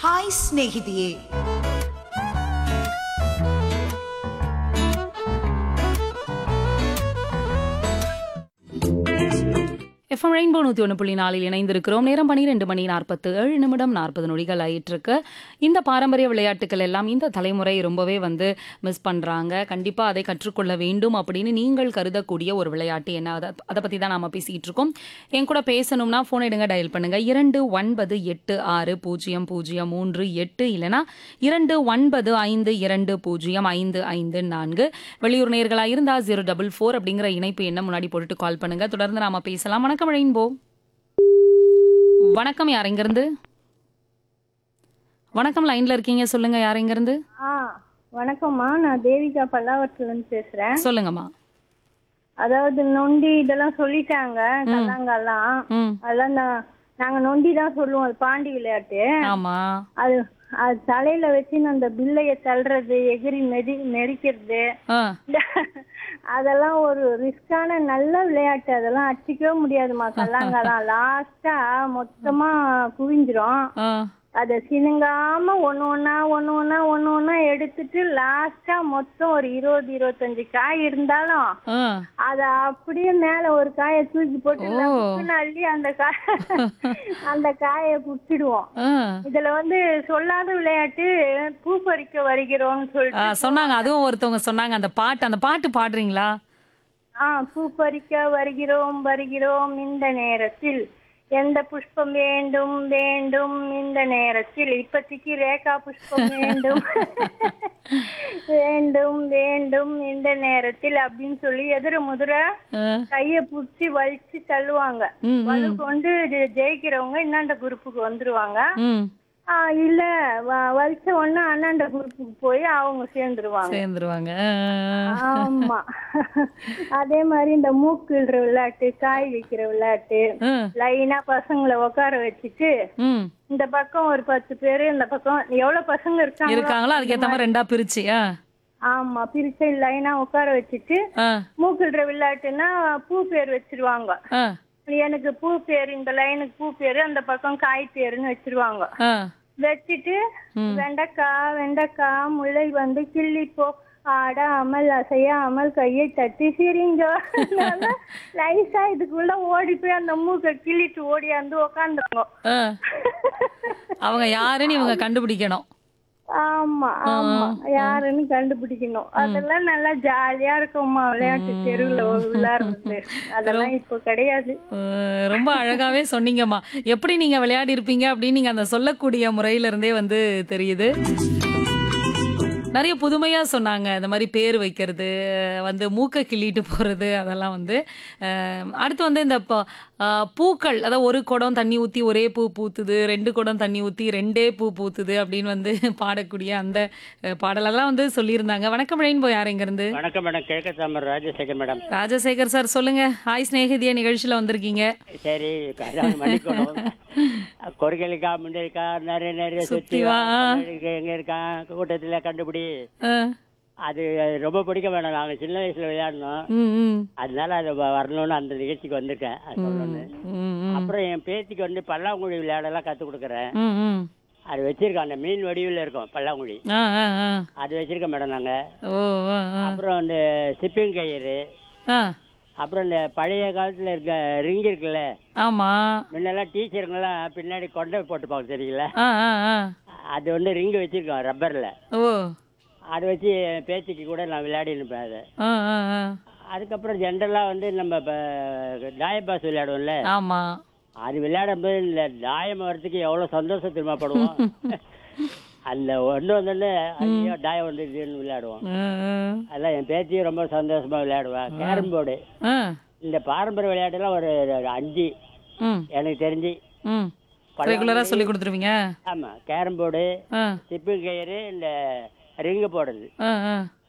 Hi ಸ್ನೇಹಿತೆಯೇ FM rainbow நூற்றி ஒன்று புள்ளி நாலில் இணைந்திருக்கிறோம் நேரம் பன்னிரெண்டு மணி நாற்பத்து ஏழு நிமிடம் நாற்பது நொடிகள் ஆயிட்டிருக்கு இந்த பாரம்பரிய விளையாட்டுகள் எல்லாம் இந்த தலைமுறை ரொம்பவே வந்து மிஸ் பண்ணுறாங்க கண்டிப்பாக அதை கற்றுக்கொள்ள வேண்டும் அப்படின்னு நீங்கள் கருதக்கூடிய ஒரு விளையாட்டு என்ன அதை அதை பற்றி தான் நாம் பேசிகிட்டு இருக்கோம் என் கூட பேசணும்னா ஃபோன் எடுங்க டயல் பண்ணுங்க இரண்டு ஒன்பது எட்டு ஆறு பூஜ்ஜியம் பூஜ்ஜியம் மூன்று எட்டு இல்லைனா இரண்டு ஒன்பது ஐந்து இரண்டு பூஜ்ஜியம் ஐந்து ஐந்து நான்கு வெளியூர் நேர்களாக இருந்தால் ஜீரோ டபுள் ஃபோர் அப்படிங்கிற இணைப்பு என்ன முன்னாடி போட்டுட்டு கால் பண்ணுங்க தொடர்ந்து நாம பேசலாம் வணக்கம் ரெயின்போ வணக்கம் யார் இங்கிருந்து வணக்கம் லைன்ல இருக்கீங்க சொல்லுங்க யார் இங்கிருந்து ஆ வணக்கம்மா நான் தேவிகா பல்லாவரத்துலேருந்து பேசுகிறேன் சொல்லுங்கம்மா அதாவது நொண்டி இதெல்லாம் சொல்லிட்டாங்க கல்லாங்கல்லாம் ம் அதெல்லாம் நான் நாங்கள் நொண்டி தான் சொல்லுவோம் அது பாண்டி விளையாட்டு ஆமா அது அது தலையில வச்சு அந்த பில்லைய தள்ளுறது எகிரி மெதி மெரிக்கிறது ஆ அதெல்லாம் ஒரு ரிஸ்கான நல்ல விளையாட்டு அதெல்லாம் அடிச்சிக்கவே முடியாதுமா கல்லாங்கல்லாம் லாஸ்டா மொத்தமா குவிஞ்சிரும் ஆ அதை சினுங்காம ஒண்ணு ஒண்ணா ஒண்ணு ஒண்ணா ஒண்ணு ஒண்ணா எடுத்துட்டு லாஸ்டா மொத்தம் ஒரு இருபது இருபத்தஞ்சு காய் இருந்தாலும் ஆ அத அப்படியே மேல ஒரு காயை தூக்கி போட்டு ஓ. லபக்குன்னு அள்ளி அந்த காய் அந்த காயை புடிச்சிடுவோம் ஆ இதுல வந்து சொல்லாத விளையாட்டு பூ பறிக்க வருகிறோம்னு ஆ, சொல்லிட்டு சொன்னாங்க அதுவும் ஒருத்தவங்க சொன்னாங்க அந்த பாட்டு அந்த பாட்டு பாடுறீங்களா ஆ பூ பறிக்க வருகிறோம் வருகிறோம் இந்த நேரத்தில் எந்த புஷ்பம் வேண்டும் வேண்டும் இந்த நேரத்தில் இப்போதைக்கு ரேகா புஷ்பம் வேண்டும் வேண்டும் வேண்டும் இந்த நேரத்தில் அப்படின்னு சொல்லி எதிர முதிர ஆ, கைய புடிச்சு வலிச்சு தள்ளுவாங்க ம், வலு கொண்டு ஜெ- ஜெயிக்கிறவங்க இன்னாண்ட குரூப்புக்கு வந்துருவாங்க ம் ஆ, இல்ல வ- வலிச்ச உடனே அண்ணாண்ட குரூப்புக்கு போய் அவங்க சேர்ந்துருவாங்க சேர்ந்துருவாங்க ஆ, ஆ, ஆமா அதே மாதிரி இந்த மூக்கு இடுற விளையாட்டு காய் வைக்கிற விளையாட்டு ஆ, லைனா பசங்களை உட்கார வச்சுட்டு ம் இந்த பக்கம் ஒரு பத்து பேரு இந்த பக்கம் எவ்வளவு பசங்க இருக்காங்க இருக்காங்களோ அதுக்கேத்த மாதிரி ரெண்டா பிரிச்சு ஆ ஆமா பிரிச்சு லைனா உட்கார வச்சுட்டு ஆ மூக்கிடுற விளையாட்டுன்னா பூ பேர் வச்சிருவாங்க ஆ எனக்கு பூ பேர் இந்த லைனுக்கு பூ பேரு அந்த பக்கம் காய் பேருன்னு வச்சிருவாங்க ஆ வச்சுட்டு வெண்டைக்காய் வெண்டைக்காய் முல்லை வந்து கிள்ளிப்போ ஆடாமல் அசையாமல் கையை தட்டி சிரிங்க லைஸா இதுக்குள்ள ஓடி போய் அந்த மூக்கை கிள்ளிட்டு ஓடியாந்து உக்காந்துருங்க ஆ. அவங்க யாருன்னு இவங்க கண்டுபிடிக்கணும் ஆமா ஆமா யாருன்னு கண்டுபிடிக்கணும் அதெல்லாம் நல்லா ஜாலியா இருக்கும்மா விளையாட்டு தெருவுல விளையாடுறது அதெல்லாம் இப்போ கிடையாது அஹ் ரொம்ப அழகாவே சொன்னீங்கம்மா எப்படி நீங்க விளையாடி இருப்பீங்க அப்படின்னு நீங்க அந்த சொல்லக்கூடிய முறையில இருந்தே வந்து தெரியுது நிறைய புதுமையா சொன்னாங்க இந்த மாதிரி பேர் வைக்கிறது வந்து மூக்கை கிள்ளிட்டு போறது அதெல்லாம் வந்து அஹ் அடுத்து வந்து இந்த ப- அஹ் பூக்கள் அதாவது ஒரு குடம் தண்ணி ஊத்தி ஒரே பூ பூத்துது ரெண்டு குடம் தண்ணி ஊத்தி ரெண்டே பூ பூத்துது அப்படின்னு வந்து பாடக்கூடிய அந்த அஹ், பாடலெல்லாம் வந்து சொல்லியிருந்தாங்க வணக்கம் ரெயின்போ யார் இங்க இருந்து வணக்கம் மேடம் கிழக்கு தாமர் ராஜசேகர் மேடம் ராஜசேகர் சார் சொல்லுங்க ஹாய் ஸ்நேகிதிய நிகழ்ச்சியில வந்திருக்கீங்க சரி அதான் மன்னிக்கணும் கொரிக்கலிக்கா முண்டரிக்கா நிறைய நிறைய சுத்தி சுத்தி வா. எங்க இருக்கான் கூட்டத்துல கண்டுபிடி அஹ், அது ரொம்ப பிடிக்க வேணாம் நாங்க சின்ன வயசுல விளையாடணும் ம், ம், அதனால அது வ- வரணும்னு அந்த நிகழ்ச்சிக்கு வந்திருக்கேன் அது சொல்லணும்னு ம், ம், அப்புறம் என் பேத்திக்கு வந்து பல்லாங்குழி விளையாடலாம் கத்து கொடுக்குறேன் ம், ம். அது வச்சிருக்கோம் அந்த மீன் வடிவில் இருக்கும் பல்லாங்குழி ஆ, ஆ, ஆ. அது வச்சிருக்கோம் மேடம் நாங்க ஓ ஆ, ஆ. அப்புறம் இந்த சிப்பிங் கயிறு ஆ, அப்புறம் இந்த பழைய காலத்துல இருக்க ரிங் இருக்குல்ல ஆமா முன்னெல்லாம் டீச்சருங்கெல்லாம் பின்னாடி கொண்டை போட்டுப்பாங்க தெரியல ஆ, ஆ, ஆ. அது வந்து ரிங் வச்சிருக்கோம் ரப்பர்ல ஓ அதை வச்சு என் பேத்திக்கு கூட நான் விளையாடி இருப்பேன் அதை ஆ, ஆ, ஆ. அதுக்கப்புறம் ஜென்ரலா வந்து நம்ம இப்போ தாயப்பாஸ் விளையாடுவோம்ல ஆமா அது விளையாடும் போது இந்த தாயம் வர்றதுக்கு எவ்வளவு சந்தோஷம் திரும்ப படுவோம் அந்த ஒன்று வந்தோடனே ஐயோ தாயம் வந்துருச்சுன்னு விளையாடுவோம் ஆ, ஆ. அதெல்லாம் என் பேத்தியும் ரொம்ப சந்தோஷமா விளையாடுவேன் கேரம் போர்டு ஆ, இந்த பாரம்பரிய விளையாட்டுலாம் ஒரு ஒரு அஞ்சு ம், எனக்கு தெரிஞ்சு ம். ரெகுலரா சொல்லி கொடுத்துருவீங்க ஆமா கேரம் போர்டு ஆ, சிப்பு கயிறு இந்த ரிங்கு போடுறது ஆ, ஆ.